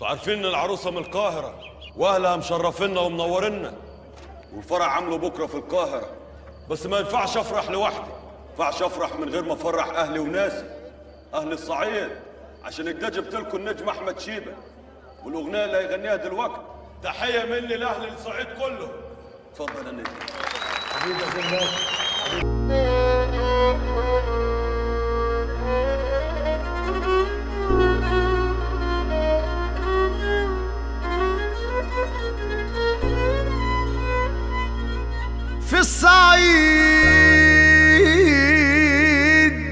انتوا عارفين ان العروسه من القاهره واهلها مشرفينا ومنورينا والفرح عامله بكره في القاهره بس ما ينفعش افرح لوحدي ما ينفعش افرح من غير ما افرح اهلي وناسي اهل الصعيد عشان كده جبت لكم النجم احمد شيبه والاغنيه اللي هيغنيها دلوقتي تحيه مني لاهل الصعيد كله اتفضل يا نجم حبيبي يا زلمه في الصعيد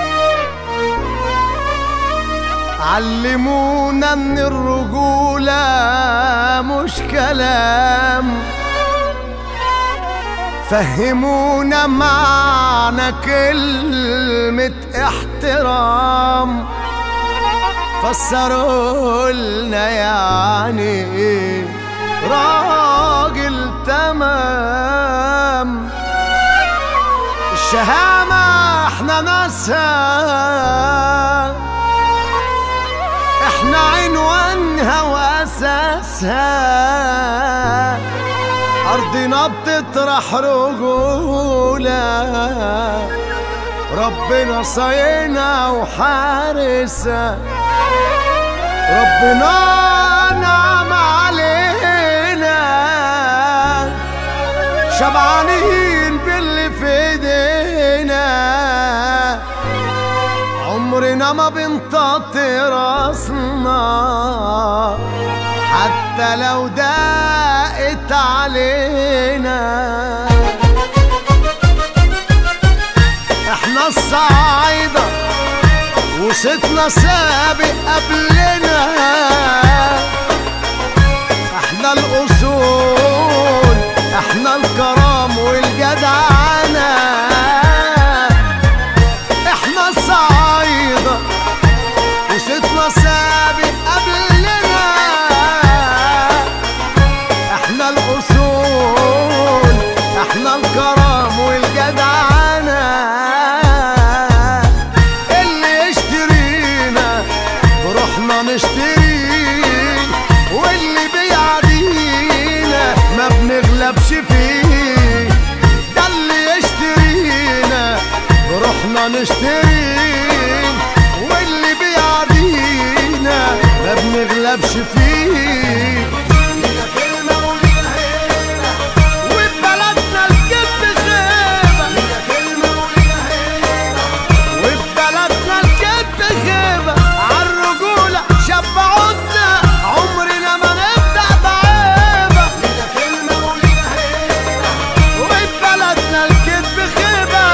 علمونا ان الرجولة مش كلام فهمونا معنى كلمة احترام فسروا لنا يعني ايه راجل تمام الشهامة احنا ناسها احنا عنوانها واساسها ارضنا بتطرح رجولة ربنا صاينا وحارسها ربنا نعم علينا شبعانين باللي في ايدينا عمرنا ما بنطاطي راسنا حتى لو دقت علينا احنا الصعايدة وصيتنا سابق قبلنا احنا الاصول احنا الكرم والجدعنة احنا الصعايدة وصيتنا سابق قبلنا احنا الاصول احنا الكرم والجدعنة اللي يشترينا بروحنا نشتريه واللي بيعدينا ما بنغلبش فيه ده اللي يشترينا بروحنا نشتريه واللي بيعدينا ما بنغلبش فيه وببلدنا الكذب غيبة وببلدنا الكذب غيبة عالرجولة شبعونا عمرنا ما نبدأ بعيبة وببلدنا الكذب غيبة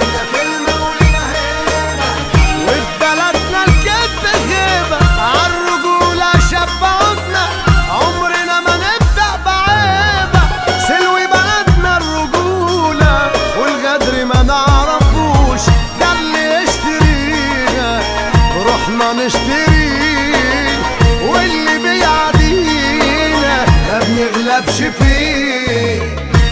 وببلدنا الكذب غيبة عالرجولة شبعونا عمرنا ما نبدأ بعيبة سلوي بلدنا الرجولة والغدر ما نعرفوش ده اللي يشترينا بروحنا نشتريه واللي بيعدينا ما بنغلبش فيه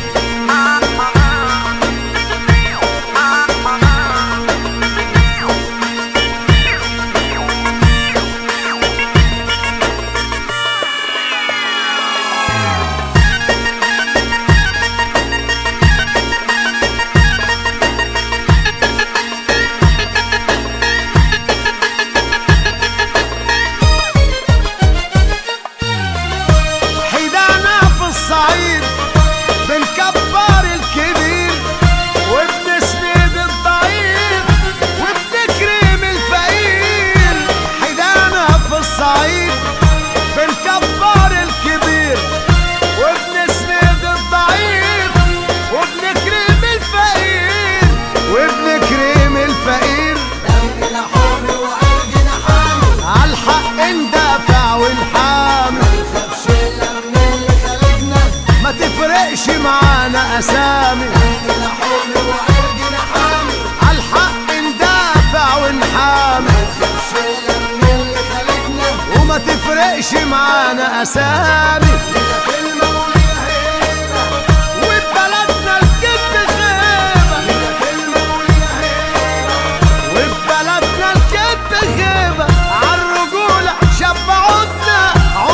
حيدانا في الصعيد بنكبر الكبير وبنسند الضعيف وبنكرم الفقير حيدانا في الصعيد بنكبر الكبير وبنسند الضعيف وبنكرم الفقير وبنكرم الفقير عالحق ندافع ونحامي ما تفرقش معانا اسامي عالحق ندافع ونحامي وما تفرقش معانا اسامي وببلدنا الكذب غيبة وببلدنا الكذب غيبة عالرجولة شبعونا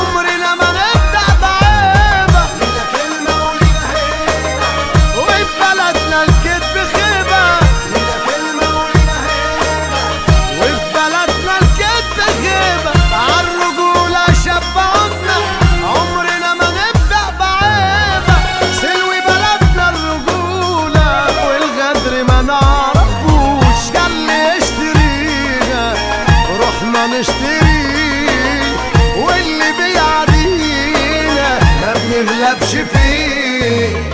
نشتري واللي بيعدينا ما بنغلبش فيه